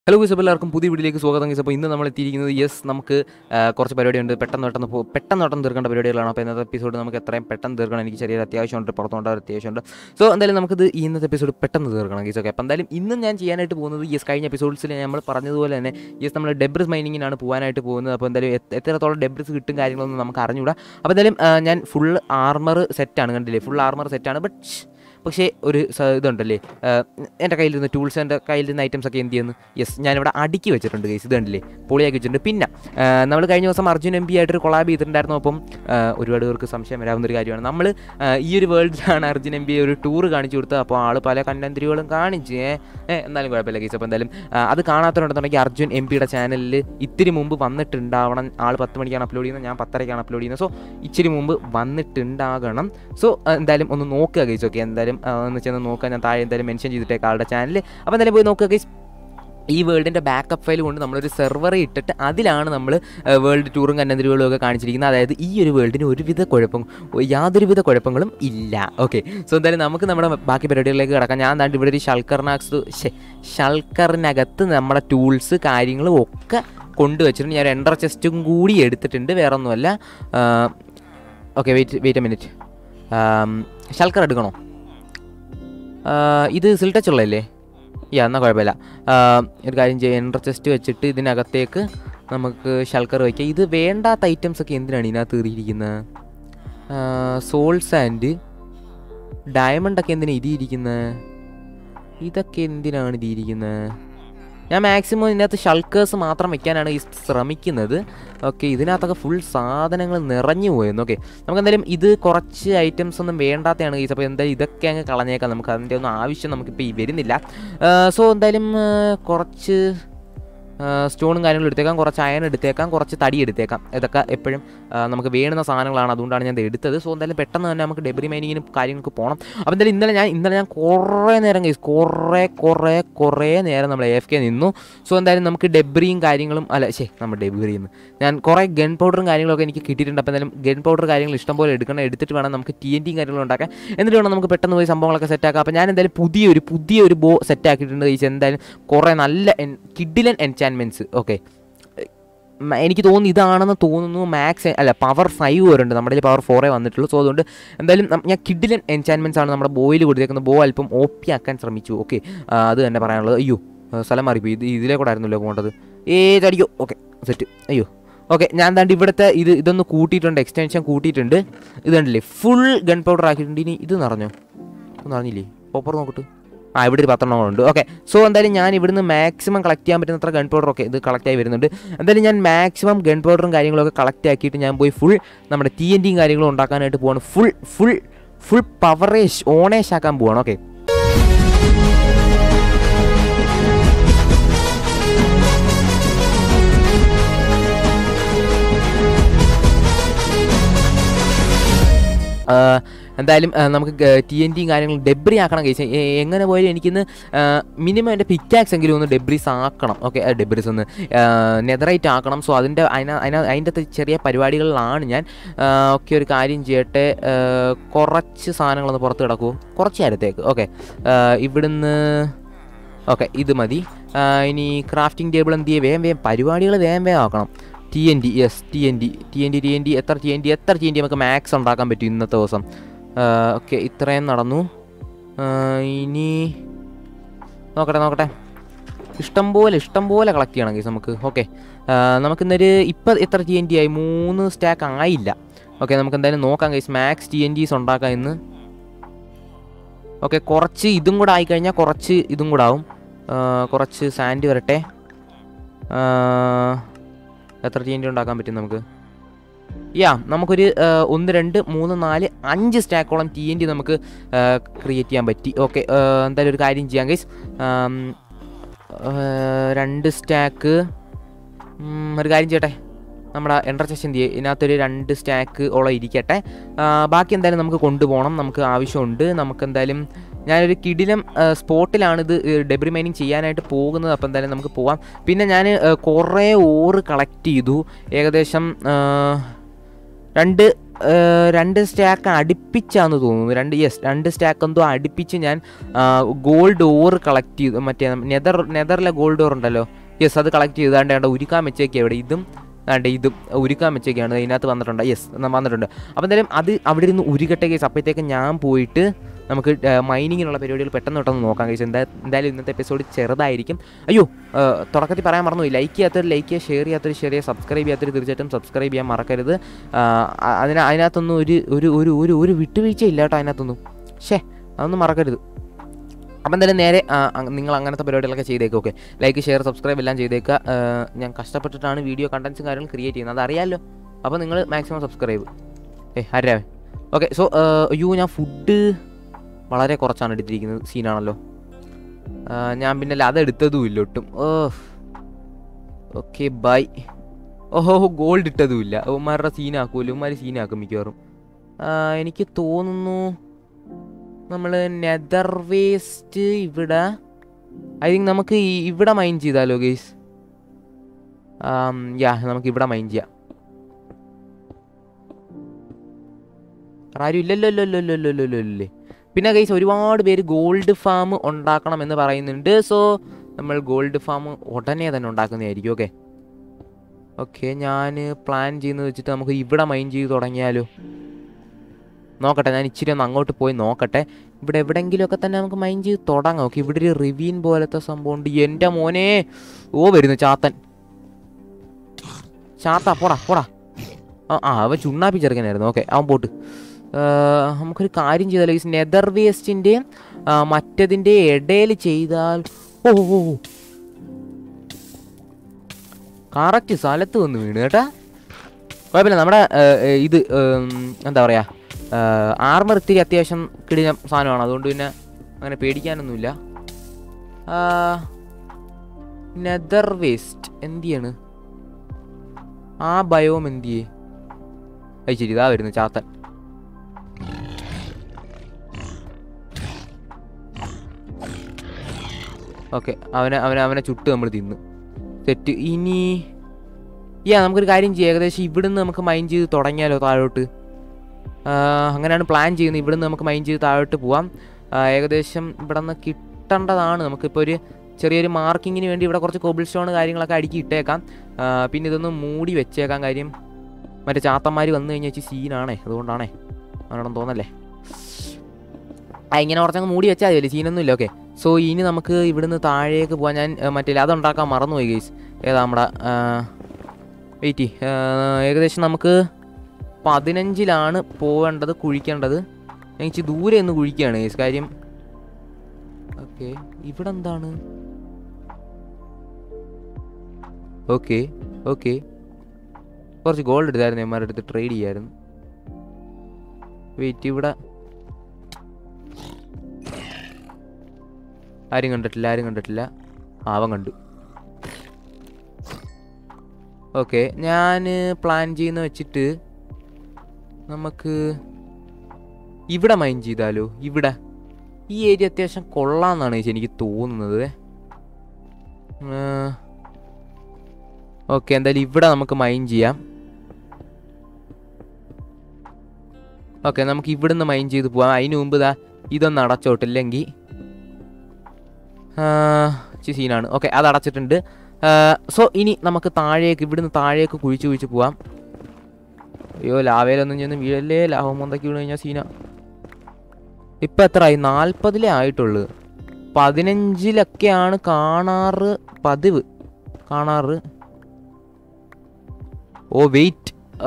Hello Gus എല്ലാവർക്കും പുതിയ വീഡിയോയിലേക്ക് സ്വാഗതം ഗുസ് അപ്പോൾ ഇന്ന് നമ്മൾ എത്തിയിരിക്കുന്നത് യെസ് നമുക്ക് ആ, കുറച്ച് പരിപാടിയുണ്ട് പെട്ടെന്ന് പെട്ടെന്ന് പോ പെട്ടെന്ന് പെട്ടെന്ന് തീർക്കേണ്ട പരിപാടികളാണ് അപ്പോൾ ഇന്നത്തെ എപ്പിസോഡ് നമുക്ക് എത്രയും പെട്ടെന്ന് തീർക്കണം എനിക്ക് ചെറിയൊരു അത്യാവശ്യമുണ്ട് പുറത്തുകൊണ്ട് ഒരു അത്യാവശ്യമുണ്ട് സോ എന്തായാലും നമുക്കിത് ഈ ഇന്നത്തെ എപ്പിസോഡ് പെട്ടെന്ന് തീർക്കണം ഗീസ് ഓക്കെ അപ്പോൾ എന്തായാലും ഇന്നും ഞാൻ ചെയ്യാനായിട്ട് പോകുന്നത് യെസ് കഴിഞ്ഞ എപ്പിസോഡ്സിൽ നമ്മൾ പറഞ്ഞതുപോലെ തന്നെ യെസ് നമ്മൾ ഡെബ്രിസ് മൈനിങ്ങിനാണ് പോകാനായിട്ട് പോകുന്നത് അപ്പോൾ എന്തായാലും എത്ര- എത്രത്തോളം ഡെബ്രിസ് കിട്ടും കാര്യങ്ങളൊന്നും നമുക്ക് അറിഞ്ഞുകൂടാ അപ്പോൾ എന്തായാലും ആ, ഞാൻ ഫുൾ ആർമർ സെറ്റാണ് കണ്ടില്ലേ ഫുൾ ആർമർ സെറ്റാണ് ബട്ട് പക്ഷേ ഒരു സ- ഇതുണ്ടല്ലേ ആഹ് എൻ്റെ കയ്യിലിരുന്ന ടൂൾസ് എൻ്റെ കയ്യിലിരുന്ന ഐറ്റംസ് ഒക്കെ എന്ത് ചെയ്യുന്നു യെസ് ഞാനിവിടെ അടുക്കി വെച്ചിട്ടുണ്ട് കേസ് ഇത് കണ്ടില്ലേ പൊളിയാക്കി വെച്ചിട്ടുണ്ട് പിന്നെ നമ്മൾ കഴിഞ്ഞ ദിവസം അർജുൻ എം പി ആയിട്ടൊരു കൊളാബ് ചെയ്തിട്ടുണ്ടായിരുന്നു അപ്പം ആഹ് ഒരുപാട് പേർക്ക് സംശയം വരാവുന്ന ഒരു കാര്യമാണ് നമ്മൾ ഈ ഒരു വേൾഡിലാണ് അർജുൻ എം പി ഒരു ടൂർ കാണിച്ചു കൊടുത്തത് അപ്പോൾ ആൾ പല കണ്ടന്റുകളും കാണിച്ച് ഏ, ഏ, എന്നാലും കുഴപ്പമില്ല കേസ് അപ്പോൾ എന്തായാലും ആഹ് അത് കാണാത്തതുണ്ടെന്നുണ്ടെങ്കിൽ അർജുൻ എം പിയുടെ ചാനലിൽ ഇത്തിരി മുമ്പ് വന്നിട്ടുണ്ടാവണം ആൾ പത്ത് മണിക്കാണ് അപ്ലോഡ് ചെയ്യുന്നത് ഞാൻ പത്തരയ്ക്കാണ് അപ്ലോഡ് ചെയ്യുന്നത് സോ ഇച്ചിരി മുമ്പ് വന്നിട്ടുണ്ടാകണം സോ എന്തായാലും ഒന്ന് നോക്കുക ഗൈസ് ഓക്കെ എന്തായാലും ആ, ഒന്ന് ചെന്ന് നോക്കുക ഞാൻ താഴെ എന്തായാലും മെൻഷൻ ചെയ്തിട്ടേക്കാം ആളുടെ ചാനൽ അപ്പോൾ എന്തായാലും പോയി നോക്കുക ഗൈസ് ഈ വേൾഡിൻ്റെ ബാക്കപ്പ് ഫയൽ കൊണ്ട് നമ്മളൊരു സെർവർ ഇട്ടിട്ട് അതിലാണ് നമ്മൾ വേൾഡ് ടൂറും കന്നന്തിരികളും ഒക്കെ കാണിച്ചിരിക്കുന്നത് അതായത് ഈ ഒരു വേൾഡിന് ഒരുവിധ കുഴപ്പം യാതൊരുവിധ കുഴപ്പങ്ങളും ഇല്ല ഓക്കെ സോ എന്തായാലും നമുക്ക് നമ്മുടെ ബാക്കി പരിപാടികളിലേക്ക് കിടക്കാം ഞാൻ എന്താണ്ട് ഇവിടെ ഒരു ഷൾക്കറിനകത്ത് ഷൾക്കറിനകത്ത് നമ്മുടെ ടൂൾസ് കാര്യങ്ങളും ഒക്കെ കൊണ്ടുവച്ചിട്ടുണ്ട് ഞാൻ എൻഡർ ചെസ്റ്റും കൂടി എടുത്തിട്ടുണ്ട് വേറെ ഒന്നുമല്ല okay wait wait a minute shulker എടുക്കണോ ആ, ഇത് സിൽട്ടച്ച് ഉള്ളതല്ലേ യാ എന്നാൽ കുഴപ്പമില്ല ആ, ഒരു കാര്യം ചെയ്യാം എൻട്ര ചെസ്റ്റ് വെച്ചിട്ട് ഇതിനകത്തേക്ക് നമുക്ക് ഷൾക്കർ വയ്ക്കാം ഇത് വേണ്ടാത്ത ഐറ്റംസ് ഒക്കെ എന്തിനാണ് ഇതിനകത്ത് കയറിയിരിക്കുന്നത് സോൾ സാൻഡ് ഡയമണ്ട് ഒക്കെ എന്തിനാണ് ഇതിരിക്കുന്നത് ഇതൊക്കെ എന്തിനാണ് ഇതിരിക്കുന്നത് ഞാൻ മാക്സിമം ഇതിനകത്ത് ഷൾക്കേഴ്സ് മാത്രം വെക്കാനാണ് ഈ ശ്രമിക്കുന്നത് ഓക്കെ ഇതിനകത്തൊക്കെ ഫുൾ സാധനങ്ങൾ നിറഞ്ഞു പോയെന്ന് ഓക്കെ നമുക്ക് എന്തായാലും ഇത് കുറച്ച് ഐറ്റംസ് ഒന്നും വേണ്ടാത്തതാണ് കേസ് അപ്പോൾ എന്തായാലും ഇതൊക്കെ അങ്ങ് കളഞ്ഞേക്കാം നമുക്ക് അതിൻ്റെ ഒന്നും ആവശ്യം നമുക്കിപ്പോൾ ഈ വരുന്നില്ല സോ എന്തായാലും ആ, കുറച്ച് സ്റ്റോണും കാര്യങ്ങളും എടുത്തേക്കാം കുറച്ച് അയൺ എടുത്തേക്കാം കുറച്ച് തടി എടുത്തേക്കാം ഇതൊക്കെ എപ്പോഴും ആ, നമുക്ക് വേണ്ടുന്ന സാധനങ്ങളാണ് അതുകൊണ്ടാണ് ഞാൻ ഇത് എടുത്തത് സോ എന്തായാലും പെട്ടെന്ന് തന്നെ നമുക്ക് ഡെബ്രി മൈനിങ്ങിനും കാര്യങ്ങൾക്ക് പോകണം അപ്പോൾ എന്തായാലും ഇന്നലെ ഞാൻ ഇന്നലെ ഞാൻ കുറേ നേരം കഴിച്ചു കുറേ കുറേ കുറേ നേരം നമ്മൾ എഫ് കെ നിന്നു സോ എന്തായാലും നമുക്ക് ഡെബ്രിയും കാര്യങ്ങളും അല്ല ശേ നമ്മൾ ഡെബ്രിന്ന് ഞാൻ കുറേ ഗൺ പൗഡറും കാര്യങ്ങളൊക്കെ എനിക്ക് കിട്ടിയിട്ടുണ്ട് അപ്പോൾ എന്തായാലും ഗൺ പൗഡർ കാര്യങ്ങൾ ഇഷ്ടംപോലെ എടുക്കണം എടുത്തിട്ട് വേണം നമുക്ക് ടി എൻ ടിയും കാര്യങ്ങളും ഉണ്ടാക്കാൻ എന്നിട്ട് വേണം നമുക്ക് പെട്ടെന്ന് പോയി സംഭവങ്ങളൊക്കെ സെറ്റാക്കാം അപ്പോൾ ഞാൻ എന്തായാലും പുതിയൊരു പുതിയൊരു ബോ സെറ്റ് ആക്കിയിട്ടുണ്ട് കഴിച്ച് എന്തായാലും കുറേ നല്ല കിഡിലൻ എൻചാൻമെൻറ്റ്സ് ഓക്കെ എനിക്ക് തോന്നുന്നു ഇതാണെന്ന് തോന്നുന്നു മാക്സ് അല്ല പവർ ഫൈവ് വരുന്നുണ്ട് നമ്മുടെ കയ്യിൽ പവർ ഫോറേ വന്നിട്ടുള്ളൂ സോ അതുകൊണ്ട് എന്തായാലും നം- ഞാൻ കിഡിലൻ എൻചാൻമെൻറ്റ്സ് ആണ് നമ്മുടെ ബോയിൽ കൊടുത്തേക്കുന്നത് ബോ അല്പം ഓപ്പി ആക്കാൻ ശ്രമിച്ചു ഓക്കെ അത് തന്നെ പറയാനുള്ളത് അയ്യോ ആ, സ്ഥലം മാറിപ്പോയി ഇത് ഇതിലേ കൂടെ ആയിരുന്നല്ലോ പോകേണ്ടത് ഏ ചടിക്കോ ഓക്കെ സെറ്റ് അയ്യോ ഓക്കെ ഞാൻ എന്താണ്ട് ഇവിടുത്തെ ഇത് ഇതൊന്ന് കൂട്ടിയിട്ടുണ്ട് എക്സ്റ്റൻഷൻ കൂട്ടിയിട്ടുണ്ട് ഇത് കണ്ടില്ലേ ഫുൾ ഗൺ പൗഡർ ആക്കിയിട്ടുണ്ട് ഇനി ഇത് നിറഞ്ഞോ ഇത് നിറഞ്ഞില്ലേ പോപ്പർ നോക്കട്ട് ആ ഇവിടെ ഒരു പത്തെണ്ണങ്ങളുണ്ട് ഓക്കെ സോ എന്തായാലും ഞാൻ ഇവിടുന്ന് മാക്സിമം കളക്ട് ചെയ്യാൻ പറ്റുന്നത്ര ഗൺ പൗഡർ ഒക്കെ ഇത് കളക്ട് ആയി വരുന്നുണ്ട് എന്തായാലും ഞാൻ മാക്സിമം ഗൺ പൗഡറും കാര്യങ്ങളൊക്കെ കളക്ട് ആക്കിയിട്ട് ഞാൻ പോയി ഫുൾ നമ്മുടെ ടി എൻ ടിയും കാര്യങ്ങളും ഉണ്ടാക്കാനായിട്ട് പോവാണ് ഫുൾ ഫുൾ ഫുൾ പവറേഷ് ഓണേഷ് ആക്കാൻ പോവാണ് ഓക്കെ ആഹ് എന്തായാലും ആഹ് നമുക്ക് ടി എൻ ടിയും കാര്യങ്ങളും ഡെബ്രി ആക്കണം കഴിച്ചാൽ എങ്ങനെ പോയാലും എനിക്കിന്ന് മിനിമം എൻ്റെ പിക്കാക്സ് എങ്കിലും ഒന്ന് ഡെബ്രീസ് ആക്കണം ഓക്കെ ഡെബ്രീസ് ഒന്ന് നെതറൈറ്റ് ആക്കണം സോ അതിൻ്റെ അതിന അതിന അതിൻ്റെ അകത്ത് ചെറിയ പരിപാടികളിലാണ് ഞാൻ ഒക്കെ ഒരു കാര്യം ചെയ്യട്ടെ ആഹ് കുറച്ച് സാധനങ്ങളൊന്ന് പുറത്ത് കിടക്കുമോ കുറച്ച് നേരത്തേക്ക് ഓക്കെ ഇവിടുന്ന് ഓക്കെ ഇത് മതി ആഹ് ഇനി ക്രാഫ്റ്റിംഗ് ടേബിൾ എന്ത് ചെയ്യുക വേഗം വേഗം പരിപാടികൾ വേഗം വേഗം ആക്കണം T N D yes T N D T N D T N D എത്ര ടി എൻ ഡി എത്ര ടി എൻ ഡി നമുക്ക് മാക്സ് ഉണ്ടാക്കാൻ പറ്റും ഇന്നത്തെ ദിവസം ഓക്കെ ഇത്രയും നടന്നു ആ, ഇനി നോക്കട്ടെ നോക്കട്ടെ ഇഷ്ടം പോലെ ഇഷ്ടം പോലെ കളക്ട് ചെയ്യണം കേസ് നമുക്ക് ഓക്കെ നമുക്കിന്നൊരു ഇപ്പം എത്ര ടി എൻ ഡി ആയി മൂന്ന് സ്റ്റാക്ക് ആയില്ല ഓക്കെ നമുക്ക് എന്തായാലും നോക്കാം case max T N Ds ഉണ്ടാക്കാം ഇന്ന് ഓക്കെ കുറച്ച് ഇതും കൂടെ ആയിക്കഴിഞ്ഞാൽ കുറച്ച് ഇതും കൂടെ ആവും ആ, കുറച്ച് സാൻഡ് വരട്ടെ ആ, എത്ര ടി എൻ ഡി ഉണ്ടാക്കാൻ പറ്റും നമുക്ക് യാ നമുക്കൊരു ആ, ഒന്ന് രണ്ട് മൂന്ന് നാല് അഞ്ച് സ്റ്റാക്കോളം ടി എൻ ഡി നമുക്ക് ക്രിയേറ്റ് ചെയ്യാൻ പറ്റി ഓക്കെ എന്തായാലും ഒരു കാര്യം ചെയ്യാം ഗൈസ് രണ്ട് സ്റ്റാക്ക് ഒരു കാര്യം ചെയ്യട്ടെ നമ്മുടെ എൻട്ര ചെസ്റ്റ് എന്ത് ചെയ്യും ഇതിനകത്തൊരു രണ്ട് സ്റ്റാക്ക് ഓളം ഇരിക്കട്ടെ ആ, ബാക്കി എന്തായാലും നമുക്ക് കൊണ്ടുപോകണം നമുക്ക് ആവശ്യമുണ്ട് നമുക്ക് എന്തായാലും ഞാനൊരു കിടിലം ആ, സ്പോട്ടിലാണ് ഇത് ഡെബ്രി മൈനിങ് ചെയ്യാനായിട്ട് പോകുന്നത് അപ്പോൾ എന്തായാലും നമുക്ക് പോവാം പിന്നെ ഞാൻ കുറേ ഓറ് കളക്ട് ചെയ്തു ഏകദേശം ആ, രണ്ട് രണ്ട് സ്റ്റാക്ക് അടുപ്പിച്ചാന്ന് തോന്നുന്നു രണ്ട് യെസ് രണ്ട് സ്റ്റാക്ക് എന്തോ അടുപ്പിച്ച് ഞാൻ ഗോൾഡ് ഓർ കളക്ട് ചെയ്ത് മറ്റേ നെതർ നെതറിലെ ഗോൾഡ് ഓർ ഉണ്ടല്ലോ യെസ് അത് കളക്ട് ചെയ്താണ്ട് വേണ്ട ഉരുക്കാൻ വെച്ചേക്കാണ് ഇവിടെ ഇതും വേണ്ട ഇതും ഉരുക്കാൻ വെച്ചേക്കാണ് ഇതിനകത്ത് വന്നിട്ടുണ്ട് യെസ് വന്നിട്ടുണ്ട് അപ്പോൾ എന്തായാലും അത് അവിടെ ഇരുന്ന് ഉരുകട്ടെ കേസ് അപ്പോഴത്തേക്ക് ഞാൻ പോയിട്ട് നമുക്ക് മൈനിങ്ങിനുള്ള പരിപാടികൾ പെട്ടെന്ന് പെട്ടെന്ന് നോക്കാം കേസ് എന്താ എന്തായാലും ഇന്നത്തെ എപ്പിസോഡ് ചെറുതായിരിക്കും അയ്യോ ആ, തുടക്കത്തിൽ പറയാൻ മറന്നു ലൈക്ക് ചെയ്യാത്തൊരു ലൈക്ക് ചെയ്യുക ഷെയർ ചെയ്യാത്തൊരു ഷെയർ ചെയ്യുക സബ്സ്ക്രൈബ് ചെയ്യാത്തൊരു തീർച്ചയായിട്ടും സബ്സ്ക്രൈബ് ചെയ്യാൻ മറക്കരുത് ആ, അ- അതിന് അതിനകത്തൊന്നും ഒരു ഒരു ഒരു ഒരു ഒരു വിട്ടുവീഴ്ച ഇല്ല കേട്ടോ അതിനകത്തൊന്നും ഷേ അതൊന്നും മറക്കരുത് അപ്പം എന്തായാലും നേരെ ആ, അ- നിങ്ങൾ അങ്ങനത്തെ പരിപാടികളൊക്കെ ചെയ്തേക്കും ഓക്കെ ലൈക്ക് ഷെയർ സബ്സ്ക്രൈബ് എല്ലാം ചെയ്തേക്കുക ആ, ഞാൻ കഷ്ടപ്പെട്ടിട്ടാണ് വീഡിയോ കണ്ടൻസും കാര്യങ്ങളും ക്രിയേറ്റ് ചെയ്യുന്നത് അതറിയാമല്ലോ അപ്പോൾ നിങ്ങൾ മാക്സിമം സബ്സ്ക്രൈബ് ഏ ആരാവേ ഓക്കെ സോ അയ്യോ ഞാൻ ഫുഡ് വളരെ കുറച്ചാണ് എടുത്തിരിക്കുന്നത് സീനാണല്ലോ ആ, ഞാൻ പിന്നെ അല്ല അതെടുത്തതും ഇല്ല ഒട്ടും ഓ ഓക്കെ ബൈ ഓഹോ ഗോൾഡ് ഇട്ടതുമില്ല ഉമ്മാരുടെ സീനാക്കുമല്ലോ ഉമ്മാർ സീനാക്കും മിക്കവാറും ആ, എനിക്ക് തോന്നുന്നു നമ്മൾ നെതർ വേസ്റ്റ് ഇവിടെ ഐ തിങ്ക് നമുക്ക് ഈ- ഇവിടെ മൈൻ ചെയ്താലോ ഗെയ്സ് യാ നമുക്ക് ഇവിടെ മൈൻ ചെയ്യാം ആരും ഇല്ലല്ലോ ഇല്ലല്ലോ ഇല്ലല്ലോ ഇല്ലല്ലോ ഇല്ലല്ലോ ഇല്ലേ പിന്നെ ഗൈസ് ഒരുപാട് പേര് ഗോൾഡ് ഫാം ഉണ്ടാക്കണം എന്ന് പറയുന്നുണ്ട് സോ നമ്മൾ ഗോൾഡ് ഫാം ഉടനെ തന്നെ ഉണ്ടാക്കുന്നതായിരിക്കും ഓക്കെ ഓക്കെ ഞാൻ പ്ലാൻ ചെയ്യുന്നത് വെച്ചിട്ട് നമുക്ക് ഇവിടെ മൈൻ ചെയ്ത് തുടങ്ങിയാലോ നോക്കട്ടെ ഞാൻ ഇച്ചിരി ഒന്ന് അങ്ങോട്ട് പോയി നോക്കട്ടെ ഇവിടെ എവിടെയെങ്കിലുമൊക്കെ തന്നെ നമുക്ക് മൈൻ ചെയ്ത് തുടങ്ങാം ഓക്കെ ഇവിടെ ഒരു റിവീൻ പോലത്തെ സംഭവം ഉണ്ട് എൻ്റെ മോനെ ഓ വരുന്നു ചാത്തൻ ചാത്ത പോടാ പോടാ ആ ആ അവൻ ചുണ്ണാപ്പി ചെറുക്കനായിരുന്നു ഓക്കെ അവൻ പോട്ട് ആ, നമുക്കൊരു കാര്യം ചെയ്താലോ ഈ നെതർ വേസ്റ്റിൻ്റെയും മറ്റതിൻ്റെ ഇടയിൽ ചെയ്താൽ ഓ ഓ ഓ. കറക്റ്റ് സ്ഥലത്ത് വന്ന് വീണ് കേട്ടാ കുഴപ്പമില്ല നമ്മുടെ ആ, ഏ, ഇത് ഉം, എന്താ പറയുക ആർമർ ഇത്തിരി അത്യാവശ്യം കിടിഞ്ഞ സാധനമാണ് അതുകൊണ്ട് പിന്നെ അങ്ങനെ പേടിക്കാനൊന്നുമില്ല നെതർ വേസ്റ്റ് എന്ത് ചെയ്യാണ് ആ ബയോം എന്ത് ചെയ്യേ അത് ശരി ഇതാ വരുന്നു ചാത്തൻ ഓക്കെ അവനെ അവനെ അവനെ ചുട്ട് നമ്മൾ തിന്നു സെറ്റ് ഇനി യാ നമുക്കൊരു കാര്യം ചെയ്യാം ഏകദേശം ഇവിടുന്ന് നമുക്ക് മൈൻഡ് ചെയ്ത് തുടങ്ങിയാലോ താഴോട്ട് ആ, അങ്ങനെയാണ് പ്ലാൻ ചെയ്യുന്നത് ഇവിടുന്ന് നമുക്ക് മൈൻഡ് ചെയ്ത് താഴോട്ട് പോവാം ആ, ഏകദേശം ഇവിടെ നിന്ന് കിട്ടേണ്ടതാണ് നമുക്കിപ്പോൾ ഒരു ചെറിയൊരു മാർക്കിങ്ങിന് വേണ്ടി ഇവിടെ കുറച്ച് കോബിൾ സ്റ്റോൺ കാര്യങ്ങളൊക്കെ അടുക്കി ഇട്ടേക്കാം ആ, പിന്നെ ഇതൊന്ന് മൂടി വെച്ചേക്കാം കാര്യം മറ്റേ ചാത്തന്മാർ വന്നു കഴിഞ്ഞാൽ ഇച്ചിരി സീനാണേ അതുകൊണ്ടാണേ അവനോടൊന്നും തോന്നല്ലേ ആ ഇങ്ങനെ കുറച്ചങ്ങ് മൂടി വെച്ചാൽ മതിയല്ലേ സീനൊന്നും ഇല്ല ഓക്കെ സോ ഇനി നമുക്ക് ഇവിടുന്ന് താഴേക്ക് പോകാൻ ഞാൻ ആ, മറ്റേ അതുണ്ടാക്കാൻ മറന്നുപോയി ഗൈസ് ഏതാ നമ്മുടെ വെയിറ്റ് ഏകദേശം നമുക്ക് പതിനഞ്ചിലാണ് പോവേണ്ടത് കുഴിക്കേണ്ടത് ഞാൻ ഇച്ചിരി ദൂരെ ഒന്ന് കുഴിക്കുകയാണ് ഗൈസ് കാര്യം ഓക്കെ ഇവിടെ എന്താണ് ഓക്കെ ഓക്കെ കുറച്ച് ഗോൾഡ് എടുത്തായിരുന്നു എമാരുടെ അടുത്ത് ട്രേഡ് ചെയ്യായിരുന്നു വെയിറ്റ് ഇവിടെ ആരും കണ്ടിട്ടില്ല ആരും കണ്ടിട്ടില്ല ആ, അവൻ കണ്ടു ഓക്കെ ഞാൻ പ്ലാൻ ചെയ്യുന്ന വെച്ചിട്ട് നമുക്ക് ഇവിടെ മൈൻ ചെയ്താലോ ഇവിടെ ഈ ഏരിയ അത്യാവശ്യം കൊള്ളാമെന്നാണ് ചേച്ചി എനിക്ക് തോന്നുന്നത് ഓക്കെ എന്തായാലും ഇവിടെ നമുക്ക് മൈൻ ചെയ്യാം ഓക്കെ നമുക്ക് ഇവിടുന്ന് മൈൻ ചെയ്ത് പോവാം അതിന് മുമ്പ് ഇതാ ഇതൊന്ന് അടച്ചോട്ടില്ലെങ്കിൽ ഇച്ചിരി സീനാണ് ഓക്കെ അത് അടച്ചിട്ടുണ്ട് സോ ഇനി നമുക്ക് താഴേക്ക് ഇവിടുന്ന് താഴേക്ക് കുഴിച്ച് കുഴിച്ച് പോവാം അയ്യോ ലാവയിലൊന്നും ചെന്ന് വീഴല്ലേ ലാഭം മൊന്തക്കി വീണ് കഴിഞ്ഞാൽ സീന ഇപ്പം എത്രയായി നാൽപ്പതിലേ ആയിട്ടുള്ളൂ പതിനഞ്ചിലൊക്കെയാണ് കാണാറ് പതിവ് കാണാറ് ഓ വെയിറ്റ്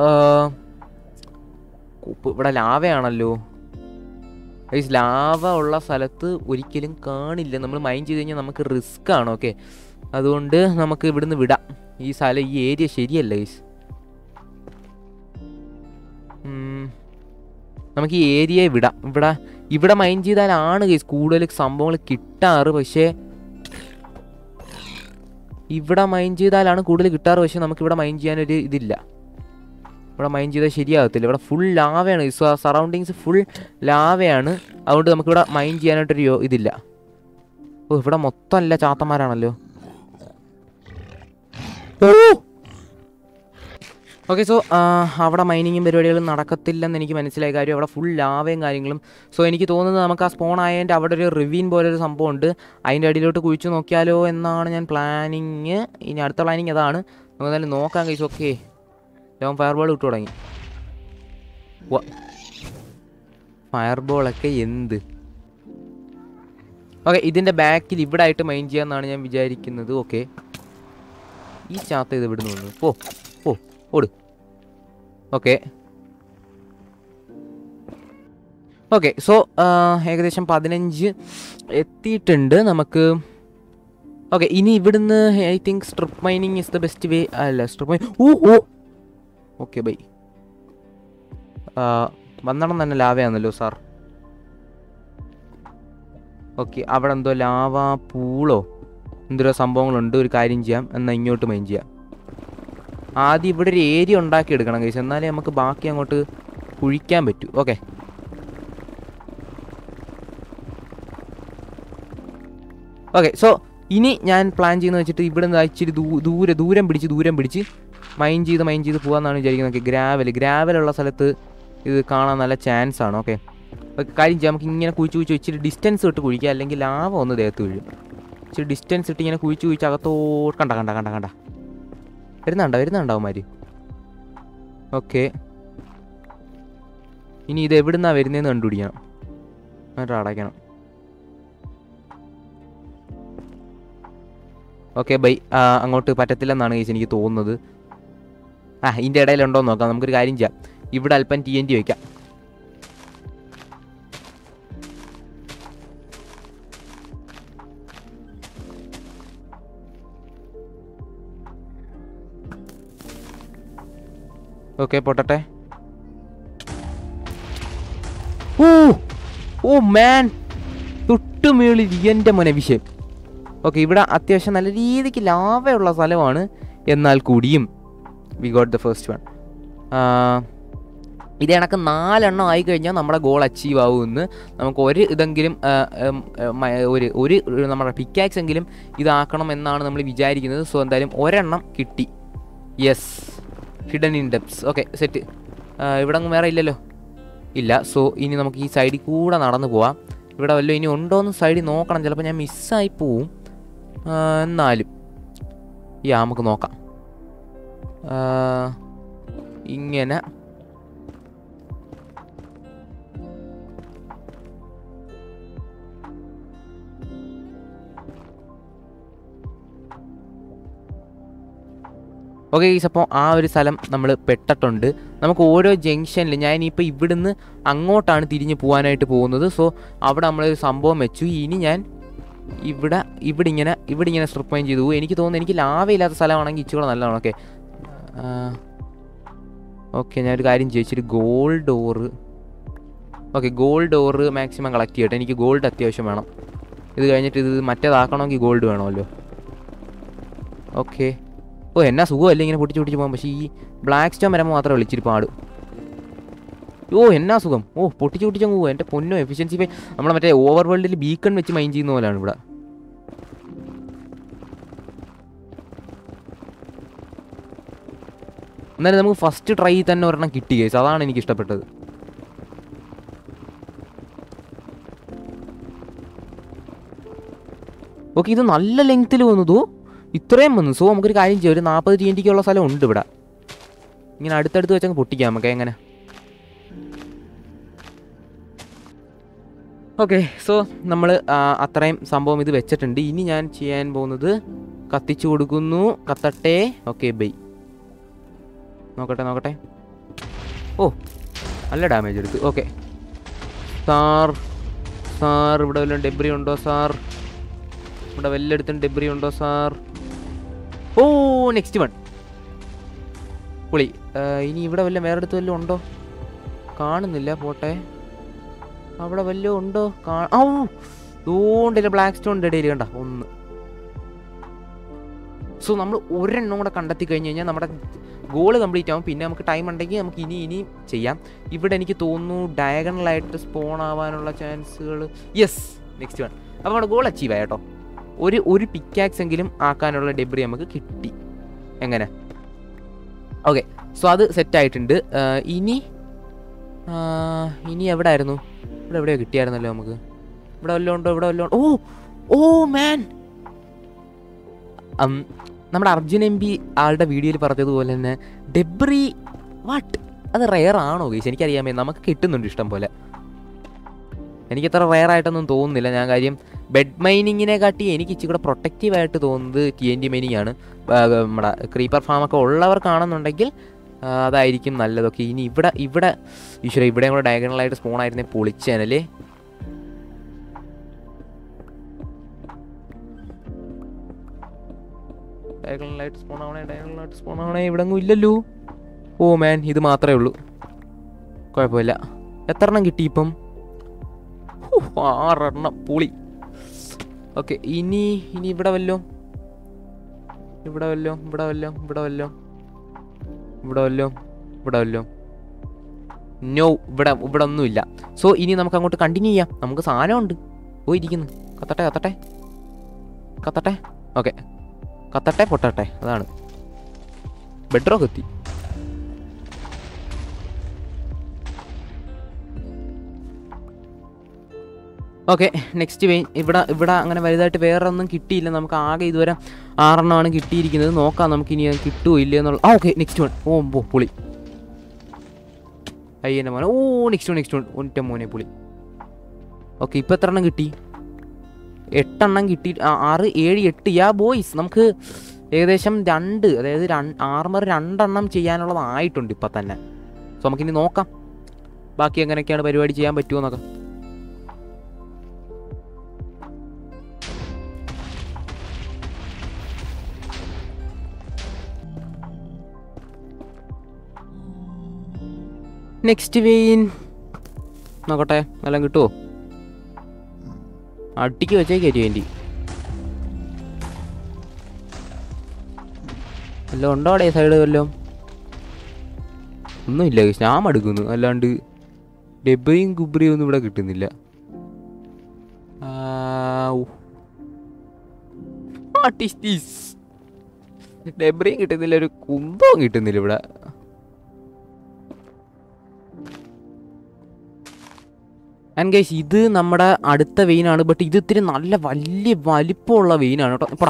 ഇവിടെ ലാവയാണല്ലോ ഗൈസ് ലാവ ഉള്ള സ്ഥലത്ത് ഒരിക്കലും കാണില്ല നമ്മൾ മൈൻഡ് ചെയ്ത് കഴിഞ്ഞാൽ നമുക്ക് റിസ്ക് ആണ് ഓക്കെ അതുകൊണ്ട് നമുക്ക് ഇവിടുന്ന് വിടാം ഈ സ്ഥലം ഈ ഏരിയ ശരിയല്ല ഗൈസ് നമുക്ക് ഈ ഏരിയയെ വിടാം ഇവിടെ ഇവിടെ മൈൻഡ് ചെയ്താലാണ് ഗൈസ് കൂടുതൽ സംഭവങ്ങൾ കിട്ടാറ് പക്ഷേ ഇവിടെ മൈൻഡ് ചെയ്താലാണ് കൂടുതൽ കിട്ടാറ് പക്ഷേ നമുക്ക് ഇവിടെ മൈൻഡ് ചെയ്യാനൊരു ഇതില്ല ഇവിടെ മൈൻഡ് ചെയ്താൽ ശരിയാകത്തില്ല ഇവിടെ ഫുൾ ലാവയാണ് സറൗണ്ടിങ്സ് ഫുൾ ലാവയാണ് അതുകൊണ്ട് നമുക്കിവിടെ മൈൻഡ് ചെയ്യാനായിട്ടൊരു യോ- ഇതില്ല ഓ ഇവിടെ മൊത്തം അല്ല ചാത്തന്മാരാണല്ലോ ഓ ഓക്കെ സോ അവിടെ മൈനിങ്ങും പരിപാടികളും നടക്കത്തില്ലെന്ന് എനിക്ക് മനസ്സിലായ കാര്യം അവിടെ ഫുൾ ലാവയും കാര്യങ്ങളും സോ എനിക്ക് തോന്നുന്നത് നമുക്ക് ആ സ്പോൺ ആയതിൻ്റെ അവിടെ ഒരു റിവീൻ പോലെ ഒരു സംഭവം ഉണ്ട് അതിൻ്റെ അടിയിലോട്ട് കുഴിച്ചു നോക്കിയാലോ എന്നാണ് ഞാൻ പ്ലാനിങ് ഇനി അടുത്ത പ്ലാനിങ് അതാണ് നമുക്ക് എന്തായാലും നോക്കാൻ കഴിച്ചു ഓക്കെ ലോൺ ഫയർ ബോൾ ഇട്ടു തുടങ്ങി ഫയർ ബോളൊക്കെ എന്ത് ഓക്കെ ഇതിൻ്റെ ബാക്കിൽ ഇവിടെ ആയിട്ട് മൈൻഡ് ചെയ്യാമെന്നാണ് ഞാൻ വിചാരിക്കുന്നത് ഓക്കെ ഈ ചാത്ത ഇത് ഇവിടുന്ന് വന്നു പോ പോ ഓട് ഓക്കെ ഓക്കെ സോ ഏകദേശം പതിനഞ്ച് എത്തിയിട്ടുണ്ട് നമുക്ക് ഓക്കെ ഇനി ഇവിടുന്ന് I think strip mining is the best way അല്ല strip mine oh oh okay bye വന്നണം തന്നെ ലാവയാണല്ലോ സാർ ഓക്കെ അവിടെ എന്തോ ലാവ പൂളോ എന്തോ സംഭവങ്ങളുണ്ട് ഒരു കാര്യം ചെയ്യാം എന്നാൽ ഇങ്ങോട്ട് മൈൻ ചെയ്യാം ആദ്യം ഇവിടെ ഒരു ഏരിയ ഉണ്ടാക്കി എടുക്കണം കഴിച്ചു എന്നാലേ നമുക്ക് ബാക്കി അങ്ങോട്ട് കുഴിക്കാൻ പറ്റൂ ഓക്കെ ഓക്കെ സോ ഇനി ഞാൻ പ്ലാൻ ചെയ്യുന്നത് വെച്ചിട്ട് ഇവിടെ നിന്ന് ഇച്ചിരി ദൂ- ദൂരെ ദൂരം പിടിച്ച് ദൂരം പിടിച്ച് മൈൻ ചെയ്ത് മൈൻ ചെയ്ത് പോകാമെന്നാണ് വിചാരിക്കുന്നത് ഓക്കെ ഗ്രാവൽ ഗ്രാവലുള്ള സ്ഥലത്ത് ഇത് കാണാൻ നല്ല ചാൻസ് ആണ് ഓക്കെ കാര്യം ചെയ്യാം നമുക്ക് ഇങ്ങനെ കുഴിച്ച് കുഴിച്ച് ഇച്ചിരി ഡിസ്റ്റൻസ് ഇട്ട് കുഴിക്കുക അല്ലെങ്കിൽ ലാവ ഒന്ന് ദേഹത്ത് വീഴും ഇച്ചിരി ഡിസ്റ്റൻസ് ഇട്ട് ഇങ്ങനെ കുഴിച്ച് കുഴിച്ച് അകത്തോട്ട് കണ്ട കണ്ട കണ്ട കണ്ട വരുന്നുണ്ടോ വരുന്നുണ്ടോ അവന്മാർ ഓക്കെ ഇനി ഇത് എവിടുന്നാ വരുന്നതെന്ന് കണ്ടുപിടിക്കണം എന്നിട്ട് അടയ്ക്കണം ഓക്കെ ബൈ അങ്ങോട്ട് പറ്റത്തില്ലെന്നാണ് കേസ് എനിക്ക് തോന്നുന്നത് ആ ഇതിൻ്റെ ഇടയിലുണ്ടോ എന്ന് നോക്കാം നമുക്കൊരു കാര്യം ചെയ്യാം ഇവിടെ അല്പം ടി എൻ ടി വയ്ക്കാം ഓക്കെ പൊട്ടട്ടെ ഓ ഓ മാൻ തൊട്ടുമേളിൽ എൻ്റെ മോനെ വിഷയം ഓക്കെ ഇവിടെ അത്യാവശ്യം നല്ല രീതിക്ക് ലാഭയുള്ള സ്ഥലമാണ് എന്നാൽ കൂടിയും we got the first one ഇത് കണക്ക് നാലെണ്ണം ആയി കഴിഞ്ഞാൽ നമ്മുടെ ഗോൾ അച്ചീവ് ആവുമെന്ന് നമുക്ക് ഒരു ഇതെങ്കിലും ആ, ഉം, ഉം, മ- ഒരു ഒരു ഒരു നമ്മുടെ പിക്കാക്സ് എങ്കിലും ഇതാക്കണം എന്നാണ് നമ്മൾ വിചാരിക്കുന്നത് സോ എന്തായാലും ഒരെണ്ണം കിട്ടി yes hidden in depths okay set ഇവിടെ അങ്ങ് വേറെ ഇല്ലല്ലോ ഇല്ല സോ ഇനി നമുക്ക് ഈ സൈഡിൽ കൂടെ നടന്നു പോവാം ഇവിടെ വല്ലതും ഇനി ഉണ്ടോ എന്ന് സൈഡിൽ നോക്കണം ചിലപ്പോൾ ഞാൻ മിസ്സായി പോവും ആ, എന്നാലും യാ നമുക്ക് നോക്കാം ആ, ഇങ്ങനെ ഓക്കെ ഗീസ് അപ്പോൾ ആ ഒരു സ്ഥലം നമ്മൾ പെട്ടിട്ടുണ്ട് നമുക്ക് ഓരോ ജംഗ്ഷനിൽ ഞാൻ ഇനിയിപ്പോൾ ഇവിടുന്ന് അങ്ങോട്ടാണ് തിരിഞ്ഞ് പോകാനായിട്ട് പോകുന്നത് സോ അവിടെ നമ്മളൊരു സംഭവം വെച്ചു ഇനി ഞാൻ ഇവിടെ ഇവിടെ ഇങ്ങനെ ഇവിടെ ഇങ്ങനെ സ്ട്രിപ്പ് മൈൻ ചെയ്തു പോകും എനിക്ക് തോന്നുന്നു എനിക്ക് ലാഭയില്ലാത്ത സ്ഥലമാണെങ്കിൽ ഇച്ചിരി നല്ലതാണ് ഓക്കെ ഓക്കെ ഞാനൊരു കാര്യം ചോദിച്ചൊരു gold ore okay gold ore maximum collect ചെയ്യട്ടെ എനിക്ക് ഗോൾഡ് അത്യാവശ്യം വേണം ഇത് കഴിഞ്ഞിട്ട് ഇത് മറ്റേതാക്കണമെങ്കിൽ ഗോൾഡ് വേണമല്ലോ ഓക്കെ ഓ എന്നാ സുഖമല്ലേ ഇങ്ങനെ പൊട്ടിച്ച് പൊട്ടിച്ച് പോകാം പക്ഷേ ഈ ബ്ലാക്ക് സ്റ്റോൺ വരുമ്പോൾ മാത്രമേ വിളിച്ചിരി പാട് ഓ എന്നാ സുഖം ഓ പൊട്ടിച്ച് പൊട്ടിച്ച് അങ്ങ് പോകും എൻ്റെ പൊന്നോ എഫിഷ്യൻസി പേ നമ്മൾ മറ്റേ ഓവർ വേൾഡിൽ ബീക്കൺ വെച്ച് മൈൻ ചെയ്യുന്ന പോലെയാണ് ഇവിടെ എന്നാലും നമുക്ക് ഫസ്റ്റ് ട്രൈ തന്നെ ഒരെണ്ണം കിട്ടി കേസ് അതാണ് എനിക്ക് ഇഷ്ടപ്പെട്ടത് ഓക്കെ ഇത് നല്ല ലെങ്ത്തിൽ വന്നതോ ഇത്രയും വന്നു സോ നമുക്കൊരു കാര്യം ചെയ്യാം ഒരു നാൽപ്പത് ടി എൻ ടിക്കുള്ള സ്ഥലം ഉണ്ട് ഇവിടെ ഇങ്ങനെ അടുത്തടുത്ത് വെച്ചങ്ങ് പൊട്ടിക്കാം നമുക്ക് എങ്ങനെ ഓക്കെ സോ നമ്മൾ അത്രയും സംഭവം ഇത് വെച്ചിട്ടുണ്ട് ഇനി ഞാൻ ചെയ്യാൻ പോകുന്നത് കത്തിച്ചു കൊടുക്കുന്നു കത്തട്ടെ ഓക്കെ ബൈ നോക്കട്ടെ നോക്കട്ടെ ഓ നല്ല ഡാമേജ് എടുത്തു ഓക്കെ സാർ സാർ ഇവിടെ വല്ലതും ഡെബ്രി ഉണ്ടോ സാർ ഇവിടെ വല്ലയിടത്തും ഡെബ്രി ഉണ്ടോ സാർ ഓ നെക്സ്റ്റ് വൺ പൊളി ആ, ഇനി ഇവിടെ വല്ല വേറെ അടുത്ത് വല്ലതും ഉണ്ടോ കാണുന്നില്ല പോട്ടെ അവിടെ വല്ലതും ഉണ്ടോ കാ ഔ ദൂണ്ടില്ല ബ്ലാക്ക് സ്റ്റോണിൻ്റെ ഇടയിൽ കണ്ട ഒന്ന് സോ നമ്മൾ ഒരെണ്ണം കൂടെ കണ്ടെത്തി കഴിഞ്ഞ് കഴിഞ്ഞാൽ നമ്മുടെ ഗോൾ കംപ്ലീറ്റ് ആവും പിന്നെ നമുക്ക് ടൈം ഉണ്ടെങ്കിൽ നമുക്ക് ഇനി ഇനി ചെയ്യാം ഇവിടെ എനിക്ക് തോന്നുന്നു ഡയഗണലായിട്ട് സ്പോൺ ആവാനുള്ള ചാൻസുകൾ യെസ് നെക്സ്റ്റ് വൺ അപ്പോൾ നമ്മുടെ ഗോൾ അച്ചീവ് ആയി കേട്ടോ ഒരു ഒരു പിക്കാക്സ് എങ്കിലും ആക്കാനുള്ള ഡെബ്രി നമുക്ക് കിട്ടി എങ്ങനെ ഓക്കെ സോ അത് സെറ്റ് ആയിട്ടുണ്ട് ആ, ഇനി ആ, ഇനി എവിടെ ആയിരുന്നു ഇവിടെ എവിടെയോ കിട്ടിയായിരുന്നല്ലോ നമുക്ക് ഇവിടെ വല്ലതും ഉണ്ടോ ഇവിടെ വല്ലതും ഓ ഓ മാൻ നമ്മുടെ അർജുൻ എം പി ആളുടെ വീഡിയോയിൽ പറഞ്ഞതുപോലെ തന്നെ ഡെബ്രി വാട്ട് അത് റെയർ ആണോ ഗൈസ് എനിക്കറിയാമേ നമുക്ക് കിട്ടുന്നുണ്ട് ഇഷ്ടം പോലെ എനിക്കത്ര റെയർ ആയിട്ടൊന്നും തോന്നുന്നില്ല ഞാൻ കാര്യം ബെഡ് മൈനിങ്ങിനെ കാട്ടി എനിക്ക് ഇച്ചിരി കൂടെ പ്രൊട്ടക്റ്റീവ് ആയിട്ട് തോന്നുന്നത് ടി എൻ ഡി മൈനിങ് ആണ് ആ, നമ്മുടെ ക്രീപ്പർ ഫാമൊക്കെ ഉള്ളവർക്കാണെന്നുണ്ടെങ്കിൽ ആ, അതായിരിക്കും നല്ലതൊക്കെ ഇനി ഇവിടെ ഇവിടെ ഈശ്വര ഇവിടെ കൂടെ ഡയഗണലായിട്ട് സ്പൂൺ ആയിരുന്നേ പൊളിച്ചേനല്ലേ ഡയഗണലായിട്ട് സ്പൂൺ ആവണേ ഡയഗണലായിട്ട് സ്പൂൺ ആവണേ ഇവിടെ ഒന്നും ഇല്ലല്ലോ ഓ മാൻ ഇത് മാത്രമേ ഉള്ളൂ കുഴപ്പമില്ല എത്ര എണ്ണം കിട്ടി ഇപ്പം ഹൂ, ആറെണ്ണം പുളി ഓക്കെ ഇനി ഇനി ഇവിടെ വല്ലോ ഇവിടെ വല്ലോ ഇവിടെ വല്ലോ ഇവിടെ വല്ലോ ഇവിടെ വല്ലോ ഇവിടെ വല്ലോ നോ ഇവിടെ ഇവിടെ ഒന്നുമില്ല സോ ഇനി നമുക്ക് അങ്ങോട്ട് കണ്ടിന്യൂ ചെയ്യാം നമുക്ക് സാധനമുണ്ട് ഓ ഇരിക്കുന്നു കത്തട്ടെ കത്തട്ടെ കത്തട്ടെ ഓക്കെ കത്തട്ടെ പൊട്ടട്ടെ അതാണ് ബെഡ്റോ കത്തി ഓക്കെ നെക്സ്റ്റ് വെയിൻ ഇവിടെ ഇവിടെ അങ്ങനെ വലുതായിട്ട് വേറെ ഒന്നും കിട്ടിയില്ല നമുക്ക് ആകെ ഇതുവരെ ആറെണ്ണമാണ് കിട്ടിയിരിക്കുന്നത് നോക്കാം നമുക്ക് ഇനി അത് കിട്ടുമോ ഇല്ലേ എന്നുള്ള ആ ഓക്കെ നെക്സ്റ്റ് വൺ ഓ പോ പുളി അയ്യൻ്റെ മോനെ oh next one next one ഒറ്റ മോനെ പുളി ഓക്കെ ഇപ്പം എത്ര എണ്ണം കിട്ടി എട്ടെണ്ണം കിട്ടി ആ, ആറ് ഏഴ് എട്ട് യാ ബോയ്സ് നമുക്ക് ഏകദേശം രണ്ട് അതായത് ആർമർ രണ്ടെണ്ണം ചെയ്യാനുള്ളതായിട്ടുണ്ട് ഇപ്പം തന്നെ സോ നമുക്കിനി നോക്കാം ബാക്കി എങ്ങനെയൊക്കെയാണ് പരിപാടി ചെയ്യാൻ പറ്റുമോ എന്നൊക്കെ നെക്സ്റ്റ് വെയിൻ നോക്കട്ടെ എല്ലാം കിട്ടുമോ അടിക്ക് വെച്ചേക്കാരി വേണ്ടി വല്ലതും ഉണ്ടോ അവിടെ സൈഡ് വല്ലതും ഒന്നുമില്ല guys. ഞാൻ മടുക്കുന്നു അല്ലാണ്ട് ഡെബയും കുബ്രിയും ഒന്നും ഇവിടെ കിട്ടുന്നില്ല ആ, ഉ. What is this? ഡെബ്രിയും കിട്ടുന്നില്ല ഒരു കുന്തവും കിട്ടുന്നില്ല ഇവിടെ ആൻഡ് ഗൈസ് ഇത് നമ്മുടെ അടുത്ത വെയിനാണ് ബട്ട് ഇത് ഇത്തിരി നല്ല വലിയ വലിപ്പമുള്ള വെയിനാണ് കേട്ടോ ഇപ്പടാ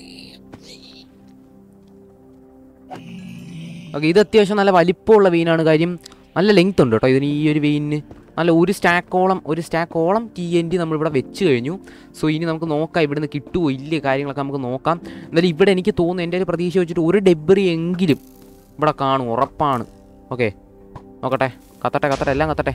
ഓക്കെ ഇത് അത്യാവശ്യം നല്ല വലിപ്പമുള്ള വെയിനാണ് കാര്യം നല്ല ലെങ്ത് ഉണ്ട് കേട്ടോ ഇതിന് ഈ ഒരു വെയിനിന് നല്ല ഒരു സ്റ്റാക്കോളം ഒരു സ്റ്റാക്കോളം ടി എൻ ഡി നമ്മളിവിടെ വെച്ച് കഴിഞ്ഞു സോ ഇനി നമുക്ക് നോക്കാം ഇവിടുന്ന് കിട്ടുമോ ഇല്ലേ കാര്യങ്ങളൊക്കെ നമുക്ക് നോക്കാം എന്നാലും ഇവിടെ എനിക്ക് തോന്നുന്നു എൻ്റെ ഒരു പ്രതീക്ഷ വെച്ചിട്ട് ഒരു ഡെബ്രി എങ്കിലും ഇവിടെ കാണും ഉറപ്പാണ് ഓക്കെ നോക്കട്ടെ കത്തട്ടെ കത്തട്ടെ എല്ലാം കത്തട്ടെ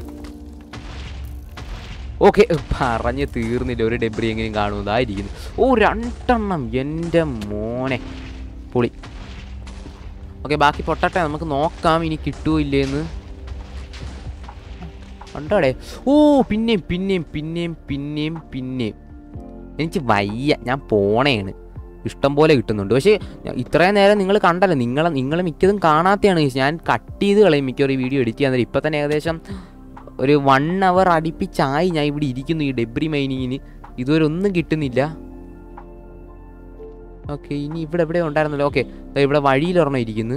ഓക്കെ പറഞ്ഞ് തീർന്നില്ല ഒരു ഡെബ്രി എങ്ങനെയും കാണുന്നതായിരിക്കുന്നു ഓ രണ്ടെണ്ണം എൻ്റെ മോനെ പൊളി ഓക്കെ ബാക്കി പൊട്ടട്ടെ നമുക്ക് നോക്കാം ഇനി കിട്ടുമോ ഇല്ലേന്ന് ഉണ്ടോടെ ഓ പിന്നെയും പിന്നെയും പിന്നെയും പിന്നെയും പിന്നെയും എനിക്ക് വയ്യ ഞാൻ പോണേണ് ഇഷ്ടം പോലെ കിട്ടുന്നുണ്ട് പക്ഷേ ഞാൻ- ഇത്രയും നേരം നിങ്ങൾ കണ്ടല്ലോ നിങ്ങൾ നിങ്ങൾ മിക്കതും കാണാത്തതാണ് guys. ഞാൻ കട്ട് ചെയ്ത് കളയും മിക്കവാറും ഈ വീഡിയോ എഡിറ്റ് ചെയ്യാൻ നേരം ഇപ്പം തന്നെ ഏകദേശം ഒരു വൺ അവർ അടുപ്പിച്ചായി ഞാൻ ഇവിടെ ഇരിക്കുന്നു ഈ ഡെബ്രി മൈനിങ്ങിന് ഇതുവരെ ഒന്നും കിട്ടുന്നില്ല ഓക്കെ ഇനി ഇവിടെ എവിടെ ഉണ്ടായിരുന്നല്ലോ ഓക്കെ ഇവിടെ വഴിയിലൊരെണ്ണം ഇരിക്കുന്നു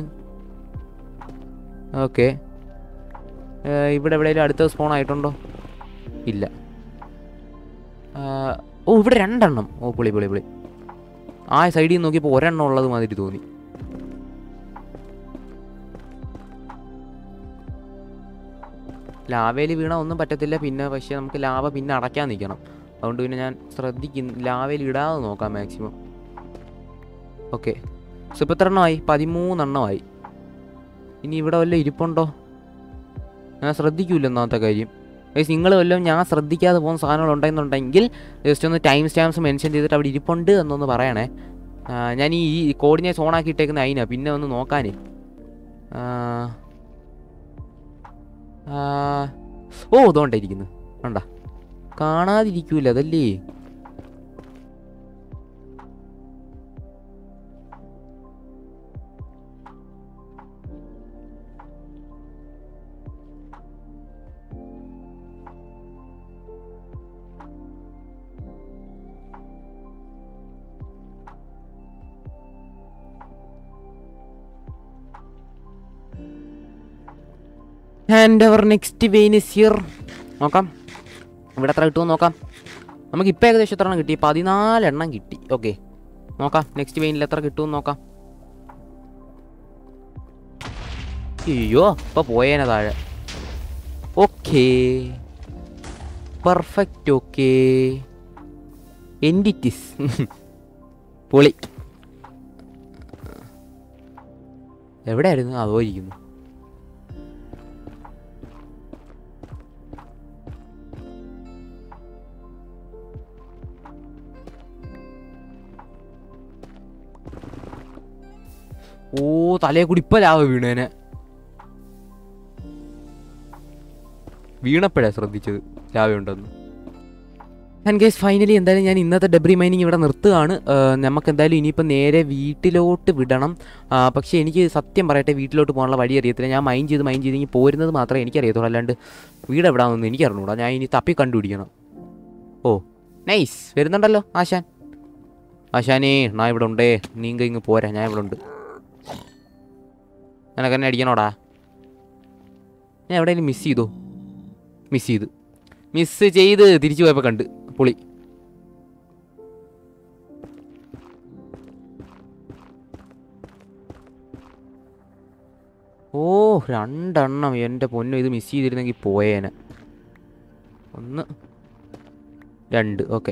ഓക്കെ ഇവിടെ എവിടെയെങ്കിലും അടുത്ത സ്പോൺ ആയിട്ടുണ്ടോ ഇല്ല ആ, ഓ ഇവിടെ രണ്ടെണ്ണം ഓ പുളി പുളി പുളി ആ സൈഡിൽ നിന്ന് നോക്കിയപ്പോൾ ഒരെണ്ണം ഉള്ളത് മാതിരി തോന്നി ലാവയിൽ വീണ ഒന്നും പറ്റത്തില്ല പിന്നെ പക്ഷേ നമുക്ക് ലാവ പിന്നെ അടയ്ക്കാൻ നിൽക്കണം അതുകൊണ്ട് പിന്നെ ഞാൻ ശ്രദ്ധിക്കുന്നു ലാവയിൽ ഇടാതെ നോക്കാം മാക്സിമം ഓക്കെ സോ ഇപ്പോൾ എത്ര എണ്ണമായി പതിമൂന്നെണ്ണമായി ഇനി ഇവിടെ വല്ല ഇരിപ്പുണ്ടോ ഞാൻ ശ്രദ്ധിക്കൂല ഒന്നാമത്തെ കാര്യം ഗൈസ് നിങ്ങൾ വല്ലതും ഞാൻ ശ്രദ്ധിക്കാതെ പോകുന്ന സാധനങ്ങൾ ഉണ്ടെന്നുണ്ടെങ്കിൽ ജസ്റ്റ് ഒന്ന് ടൈം സ്റ്റാമ്പ്സ് മെൻഷൻ ചെയ്തിട്ട് അവിടെ ഇരിപ്പുണ്ട് എന്നൊന്ന് പറയണേ ആ, ഞാൻ ഈ ഈ കോഡിനെ ഓണാക്കി ഇട്ടേക്കുന്ന അതിനാ പിന്നെ ഒന്ന് നോക്കാനേ ആ, ആ, ഓ ഇതുകൊണ്ടിരിക്കുന്നു കണ്ട കാണാതിരിക്കൂല അതല്ലേ and our next vein is here നോക്കാം ഇവിടെ എത്ര കിട്ടുമെന്ന് നോക്കാം നമുക്ക് ഇപ്പോൾ ഏകദേശം എത്ര എണ്ണം കിട്ടി പതിനാലെണ്ണം കിട്ടി ഓക്കെ നോക്കാം നെക്സ്റ്റ് വെയിനിൽ എത്ര കിട്ടുമെന്ന് നോക്കാം അയ്യോ ഇപ്പൊ പോയേനെ താഴെ ഓക്കേ പെർഫെക്റ്റ് ഓക്കേ എൻഡിറ്റിസ് പൊളി എവിടെയായിരുന്നു അതോ ഇരിക്കുന്നു ഓ തലയെ കൂടി ഇപ്പൊ ലാവ വീണേനെ വീണപ്പോഴാ ശ്രദ്ധിച്ചത് ലാവ ഉണ്ടെന്ന് ആൻഡ് ഗേസ് ഫൈനലി എന്തായാലും ഞാൻ ഇന്നത്തെ ഡെബ്രി മൈനിങ് ഇവിടെ നിർത്തുകയാണ് ഏഹ് നമുക്ക് എന്തായാലും ഇനിയിപ്പോൾ നേരെ വീട്ടിലോട്ട് വിടണം ആ, പക്ഷേ എനിക്ക് സത്യം പറയട്ടെ വീട്ടിലോട്ട് പോകാനുള്ള വഴി അറിയത്തില്ല ഞാൻ മൈൻഡ് ചെയ്ത് മൈൻഡ് ചെയ്ത് ഇനി പോരുന്നത് മാത്രമേ എനിക്കറിയത്തുള്ളൂ അല്ലാണ്ട് വീട് എവിടാണെന്ന് എനിക്ക് അറിഞ്ഞൂടാ ഞാൻ ഇനി തപ്പി കണ്ടുപിടിക്കണം ഓ നൈസ് വരുന്നുണ്ടല്ലോ ആശാൻ ആശാനേ ഞാൻ ഇവിടെ ഉണ്ടേ നീങ്ക ഇങ്ങ് പോരാ ഞാൻ ഇവിടെ ഉണ്ട് നിനക്ക് എന്നെ അടിക്കണോടാ ഞാൻ എവിടെയെങ്കിലും മിസ് ചെയ്തോ മിസ് ചെയ്ത് മിസ് ചെയ്ത് തിരിച്ചു പോയപ്പോൾ കണ്ട് പൊളി ഓ രണ്ടെണ്ണം എൻ്റെ പൊന്നു ഇത് മിസ് ചെയ്തിരുന്നെങ്കിൽ പോയേനെ ഒന്ന് രണ്ട് ഓക്കെ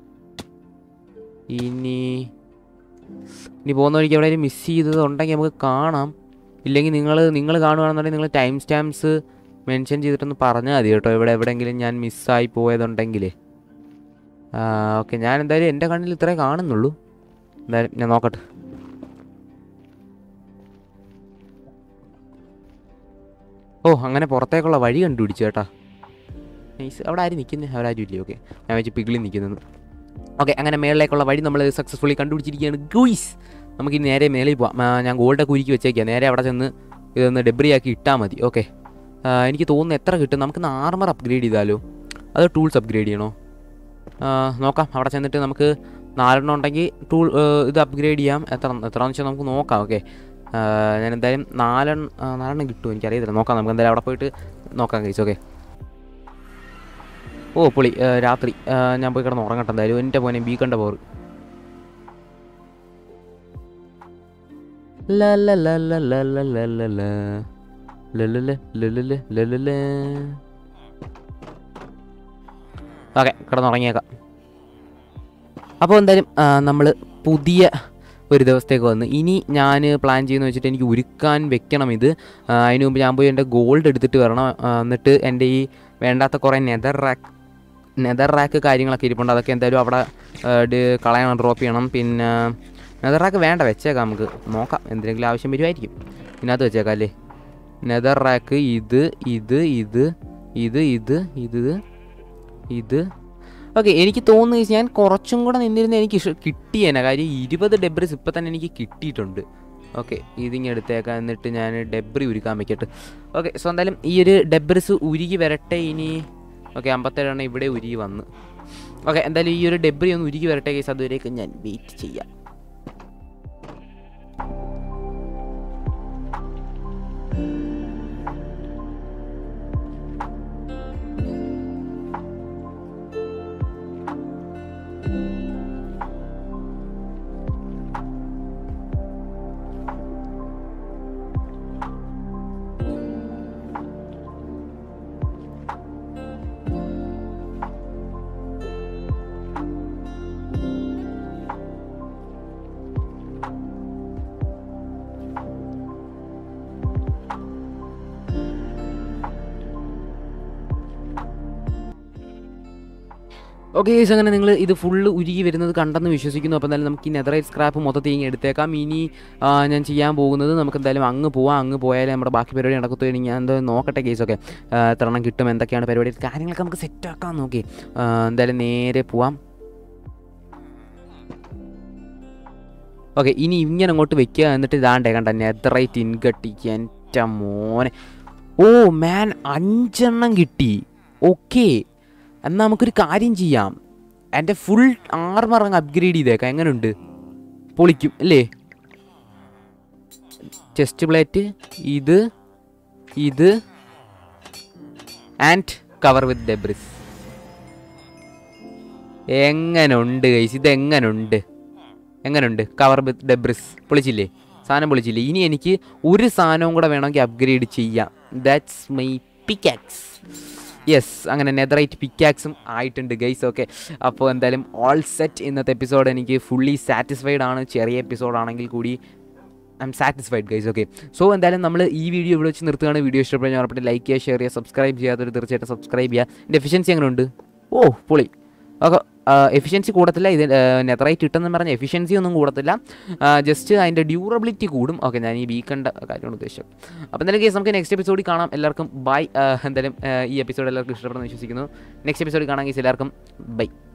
ഇനി ഇനി പോകുന്ന വഴിക്ക് എവിടെയെങ്കിലും മിസ് ചെയ്തത് ഉണ്ടെങ്കിൽ നമുക്ക് കാണാം ഇല്ലെങ്കിൽ നിങ്ങൾ നിങ്ങൾ കാണുകയാണെന്നുണ്ടെങ്കിൽ നിങ്ങൾ ടൈം സ്റ്റാമ്പ്സ് മെൻഷൻ ചെയ്തിട്ടൊന്ന് പറഞ്ഞാൽ മതി കേട്ടോ ഇവിടെ എവിടെയെങ്കിലും ഞാൻ മിസ്സായി പോയതുണ്ടെങ്കിലേ ഓക്കെ ഞാൻ എന്തായാലും എൻ്റെ കണ്ണിൽ ഇത്രേ കാണുന്നുള്ളൂ എന്തായാലും ഞാൻ നോക്കട്ടെ ഓ അങ്ങനെ പുറത്തേക്കുള്ള വഴി കണ്ടുപിടിച്ചു കേട്ടാ നൈസ് അവിടെ ആരും നിൽക്കുന്നത് അവരാരും ഇല്ലേ ഓക്കെ ഞാൻ വെച്ച് പിഗിളി നിൽക്കുന്നത് ഓക്കെ അങ്ങനെ മേളിലേക്കുള്ള വഴി നമ്മൾ സക്സസ്ഫുള്ളി കണ്ടുപിടിച്ചിരിക്കുകയാണ് ഗൂയിസ് നമുക്ക് ഇനി നേരെ മേളിൽ പോവാം ആ, ഞാൻ ഗോൾഡൊക്കെ ഉരുക്കി വെച്ചേക്കാം നേരെ അവിടെ ചെന്ന് ഇതൊന്ന് ഡെബ്രി ആക്കി ഇട്ടാൽ മതി ഓക്കെ എനിക്ക് തോന്നുന്നു എത്ര കിട്ടും നമുക്ക് ആർമർ അപ്ഗ്രേഡ് ചെയ്താലോ അതോ ടൂൾസ് അപ്ഗ്രേഡ് ചെയ്യണോ ആ, നോക്കാം അവിടെ ചെന്നിട്ട് നമുക്ക് നാലെണ്ണം ഉണ്ടെങ്കിൽ ടൂൾ ഇത് അപ്ഗ്രേഡ് ചെയ്യാം എത്ര എത്രയെന്ന് വെച്ചാൽ നമുക്ക് നോക്കാം ഓക്കെ ഞാൻ എന്തായാലും നാലെണ്ണം ആ, നാലെണ്ണം കിട്ടും എനിക്കറിയത്തില്ല നോക്കാം നമുക്ക് എന്തായാലും അവിടെ പോയിട്ട് നോക്കാം കഴിച്ചു ഓക്കെ ഓ പൊളി ആ, രാത്രി ആ, ഞാൻ പോയി കിടന്ന് ഉറങ്ങട്ടെ എന്തായാലും എൻ്റെ പോനെ ബീക്കണ്ട പവർ ഓക്കെ കിടന്നുറങ്ങിയേക്കാം അപ്പോൾ എന്തായാലും നമ്മൾ പുതിയ ഒരു ദിവസത്തേക്ക് വന്ന് ഇനി ഞാൻ പ്ലാൻ ചെയ്യുന്ന വെച്ചിട്ട് എനിക്ക് ഉരുക്കാൻ വെക്കണം ഇത് ആ, അതിന് മുമ്പ് ഞാൻ പോയി എൻ്റെ ഗോൾഡ് എടുത്തിട്ട് വരണം ആ, എന്നിട്ട് എൻ്റെ ഈ വേണ്ടാത്ത കുറേ നെതർ റാക്ക് നെതർ റാക്ക് കാര്യങ്ങളൊക്കെ ഇരിപ്പുണ്ട് അതൊക്കെ എന്തായാലും അവിടെ ആ, ഡി- കളയണം ഡ്രോപ്പ് ചെയ്യണം പിന്നെ നെതർ റാക്ക് വേണ്ട വെച്ചേക്കാം നമുക്ക് നോക്കാം എന്തെങ്കിലും ആവശ്യം വരുമായിരിക്കും ഇതിനകത്ത് വെച്ചേക്കാം അല്ലേ നെതർ റാക്ക് ഇത് ഇത് ഇത് ഇത് ഇത് ഇത് ഇത് ഓക്കെ എനിക്ക് തോന്നുന്നു ഞാൻ കുറച്ചും കൂടെ നിന്നിരുന്ന എനിക്ക് ഇഷ്- കിട്ടിയേനെ കാര്യം ഇരുപത് ഡെബ്രിസ് ഇപ്പം തന്നെ എനിക്ക് കിട്ടിയിട്ടുണ്ട് ഓക്കെ ഇതിങ്ങനെ എടുത്തേക്കാം എന്നിട്ട് ഞാൻ ഡെബ്രി ഉരുക്കാൻ വെക്കട്ടെ ഓക്കെ സോ എന്തായാലും ഈ ഒരു ഡെബ്രിസ് ഉരുകി വരട്ടെ ഇനി ഓക്കെ അമ്പത്തേഴെണ്ണം ഇവിടെ ഉരുകി വന്ന് ഓക്കെ എന്തായാലും ഈ ഒരു ഡെബ്രി ഒന്ന് ഉരുകി വരട്ടെ കേസ് അതുവരേക്ക് ഞാൻ വെയിറ്റ് ചെയ്യാം ഓക്കെ ഗൈസ് അങ്ങനെ നിങ്ങൾ ഇത് ഫുള്ള് ഉരുകി വരുന്നത് കണ്ടെന്ന് വിശ്വസിക്കുന്നു അപ്പോൾ എന്തായാലും നമുക്ക് ഈ നെതറൈറ്റ് സ്ക്രാപ്പ് മൊത്തത്തിൽ ഇങ്ങനെ എടുത്തേക്കാം ഇനി ആ, ഞാൻ ചെയ്യാൻ പോകുന്നത് നമുക്ക് എന്തായാലും അങ്ങ് പോവാം അങ്ങ് പോയാലേ നമ്മുടെ ബാക്കി പരിപാടി നടക്കത്തുള്ളൂ ഞാൻ എന്താ നോക്കട്ടെ കേസൊക്കെ എത്ര എണ്ണം കിട്ടും എന്തൊക്കെയാണ് പരിപാടി കാര്യങ്ങളൊക്കെ നമുക്ക് സെറ്റാക്കാം നോക്കി എന്തായാലും നേരെ പോവാം ഓക്കെ ഇനി ഇങ്ങനെ അങ്ങോട്ട് വെക്കുക എന്നിട്ട് ഇതാണ്ടേ കണ്ട നെതറൈറ്റ് ഇൻകട്ടി എൻ്റെ മോനെ ഓ മാൻ അഞ്ചെണ്ണം കിട്ടി ഓക്കെ എന്നാൽ നമുക്കൊരു കാര്യം ചെയ്യാം എൻ്റെ ഫുൾ ആർമർ അങ്ങ് അപ്ഗ്രേഡ് ചെയ്തേക്കാം എങ്ങനെയുണ്ട് പൊളിക്കും അല്ലേ ചെസ്റ്റ് പ്ലേറ്റ് ഇത് ഇത് ആൻഡ് കവർ വിത്ത് ഡെബ്രിസ് എങ്ങനുണ്ട് ഗൈസ് ഇത് എങ്ങനുണ്ട് എങ്ങനുണ്ട് കവർ വിത്ത് ഡെബ്രിസ് പൊളിച്ചില്ലേ സാധനം പൊളിച്ചില്ലേ ഇനി എനിക്ക് ഒരു സാധനവും കൂടെ വേണമെങ്കിൽ അപ്ഗ്രേഡ് ചെയ്യാം ദാറ്റ്സ് മൈ പിക്കാക്സ് യെസ് അങ്ങനെ നെതറൈറ്റ് പിക്കാക്സും ആയിട്ടുണ്ട് ഗൈസ് ഓക്കെ അപ്പോൾ എന്തായാലും ഓൾ സെറ്റ് ഇന്നത്തെ എപ്പിസോഡ് എനിക്ക് ഫുള്ളി സാറ്റിസ്ഫൈഡ് ആണ് ചെറിയ എപ്പിസോഡ് ആണെങ്കിൽ കൂടി I'm satisfied guys okay so എന്തായാലും നമ്മൾ ഈ വീഡിയോ ഇവിടെ വെച്ച് നിർത്തുകയാണ് വീഡിയോ ഇഷ്ടപ്പെട്ട് ഉറപ്പിട്ട് ലൈക്ക് ചെയ്യുക ഷെയർ ചെയ്യുക സബ്സ്ക്രൈബ് ചെയ്യാത്തൊരു തീർച്ചയായിട്ടും സബ്സ്ക്രൈബ് ചെയ്യുക എൻ്റെ എഫിഷ്യൻസി എങ്ങനെ ഉണ്ട് ഓ പൊളി ഓക്കെ എഫിഷ്യൻസി കൂടത്തില്ല ഇത് നെതറായിട്ട് കിട്ടുന്ന പറഞ്ഞ എഫിഷ്യൻസി ഒന്നും കൂടത്തില്ല ജസ്റ്റ് അതിൻ്റെ ഡ്യൂറബിലിറ്റി കൂടും ഓക്കെ ഞാൻ ഈ വീക്കെൻഡ് കാര്യമാണ് ഉദ്ദേശിച്ചത് അപ്പോൾ എന്തായാലും കേസ് നമുക്ക് നെക്സ്റ്റ് എപ്പിസോഡിൽ കാണാം എല്ലാവർക്കും ബൈ എന്തായാലും ആ, ഈ എപ്പിസോഡ് എല്ലാവർക്കും ഇഷ്ടപ്പെടുന്നു വിശ്വസിക്കുന്നു നെക്സ്റ്റ് എപ്പിസോഡിൽ കാണാൻ കേസ് എല്ലാവർക്കും ബൈ